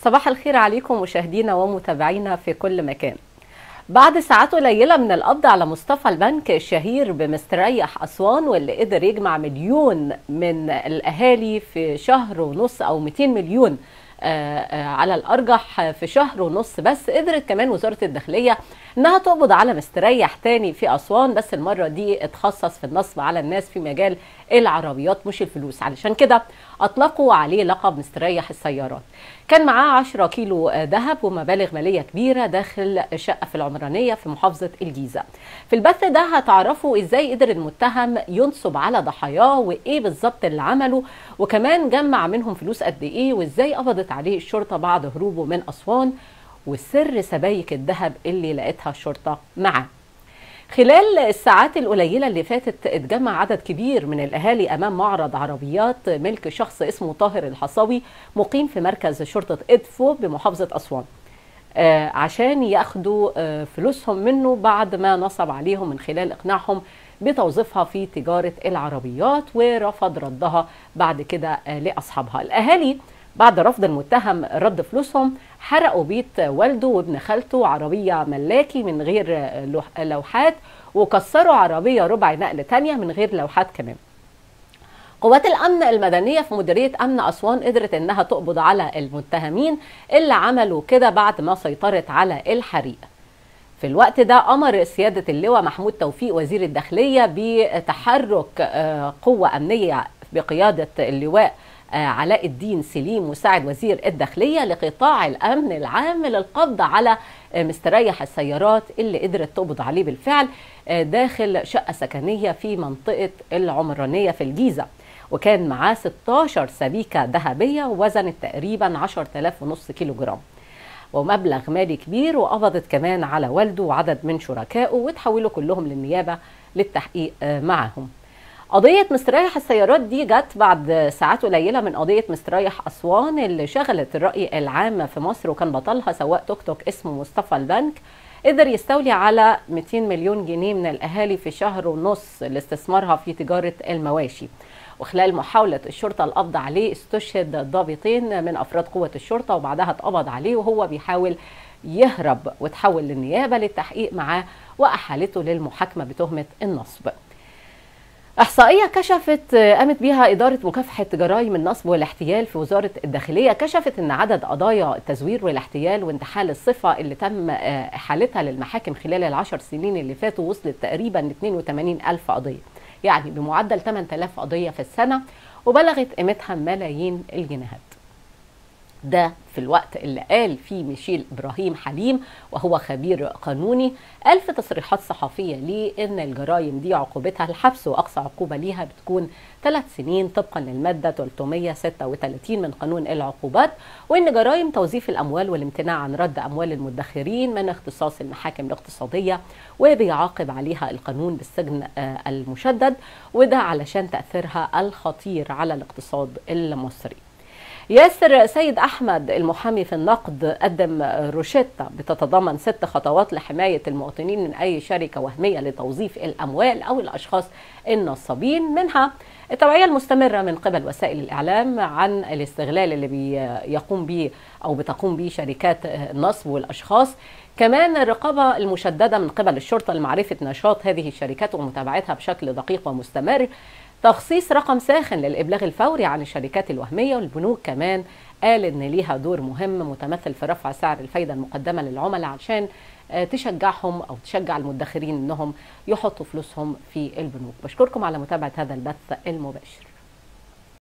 صباح الخير عليكم مشاهدينا ومتابعينا في كل مكان بعد ساعات قليلة من القبض على مصطفى البنك الشهير بمستريح أسوان واللي قدر يجمع مليون من الأهالي في شهر ونص أو 200 مليون على الأرجح في شهر ونص بس قدرت كمان وزارة الداخلية انها تقبض على مستريح تاني في اسوان بس المره دي اتخصص في النصب على الناس في مجال العربيات مش الفلوس علشان كده اطلقوا عليه لقب مستريح السيارات كان معاه 10 كيلو ذهب ومبالغ ماليه كبيره داخل شقه في العمرانيه في محافظه الجيزه في البث ده هتعرفوا ازاي قدر المتهم ينصب على ضحاياه وايه بالظبط اللي عمله وكمان جمع منهم فلوس قد ايه وازاي قبضت عليه الشرطه بعد هروبه من اسوان وسر سبايك الذهب اللي لقيتها الشرطة معاه خلال الساعات القليلة اللي فاتت اتجمع عدد كبير من الأهالي أمام معرض عربيات ملك شخص اسمه طاهر الحصاوي مقيم في مركز شرطة إدفو بمحافظة أسوان آه عشان ياخدوا آه فلوسهم منه بعد ما نصب عليهم من خلال إقناعهم بتوظيفها في تجارة العربيات ورفض ردها بعد كده آه لأصحابها الأهالي بعد رفض المتهم رد فلوسهم حرقوا بيت والده وابن خالته عربية ملاكي من غير لوحات وكسروا عربية ربع نقل تانية من غير لوحات كمان قوات الأمن المدنية في مديرية أمن أسوان قدرت إنها تقبض على المتهمين اللي عملوا كده بعد ما سيطرت على الحريق في الوقت ده أمر سيادة اللواء محمود توفيق وزير الداخلية بتحرك قوة أمنية بقيادة اللواء علاء الدين سليم مساعد وزير الداخلية لقطاع الأمن العام للقبض على مستريح السيارات اللي قدرت تقبض عليه بالفعل داخل شقة سكنية في منطقة العمرانية في الجيزة وكان معاه 16 سبيكة ذهبية وزنت تقريبا 10000 ونص كيلو جرام ومبلغ مالي كبير وقبضت كمان على والده وعدد من شركائه وتحولوا كلهم للنيابة للتحقيق معهم قضية مستريح السيارات دي جت بعد ساعات قليلة من قضية مستريح أسوان اللي شغلت الرأي العام في مصر وكان بطلها سواق توك توك اسمه مصطفى البنك قدر يستولي على 200 مليون جنيه من الأهالي في شهر ونص لاستثمارها في تجارة المواشي وخلال محاولة الشرطة القبض عليه استشهد ضابطين من أفراد قوة الشرطة وبعدها اتقبض عليه وهو بيحاول يهرب وتحول للنيابة للتحقيق معاه وأحالته للمحاكمة بتهمة النصب إحصائية كشفت قامت بها إدارة مكافحة جرائم النصب والاحتيال في وزارة الداخلية كشفت أن عدد قضايا التزوير والاحتيال وانتحال الصفة اللي تم إحالتها للمحاكم خلال العشر سنين اللي فاتوا وصلت تقريبا 82 ألف قضية يعني بمعدل 8000 قضية في السنة وبلغت قيمتها ملايين الجنيهات ده في الوقت اللي قال فيه ميشيل ابراهيم حليم وهو خبير قانوني قال في تصريحات صحفيه ليه ان الجرائم دي عقوبتها الحبس واقصى عقوبه ليها بتكون ثلاث سنين طبقا للماده 336 من قانون العقوبات وان جرائم توظيف الاموال والامتناع عن رد اموال المدخرين من اختصاص المحاكم الاقتصاديه وبيعاقب عليها القانون بالسجن المشدد وده علشان تاثيرها الخطير على الاقتصاد المصري. ياسر سيد احمد المحامي في النقد قدم روشيتا بتتضمن ست خطوات لحمايه المواطنين من اي شركه وهميه لتوظيف الاموال او الاشخاص النصابين منها التوعيه المستمره من قبل وسائل الاعلام عن الاستغلال اللي بيقوم به او بتقوم به شركات النصب والاشخاص كمان الرقابة المشددة من قبل الشرطة لمعرفة نشاط هذه الشركات ومتابعتها بشكل دقيق ومستمر تخصيص رقم ساخن للإبلاغ الفوري عن الشركات الوهمية والبنوك كمان قال إن ليها دور مهم متمثل في رفع سعر الفايدة المقدمة للعملاء عشان تشجعهم أو تشجع المدخرين إنهم يحطوا فلوسهم في البنوك بشكركم على متابعة هذا البث المباشر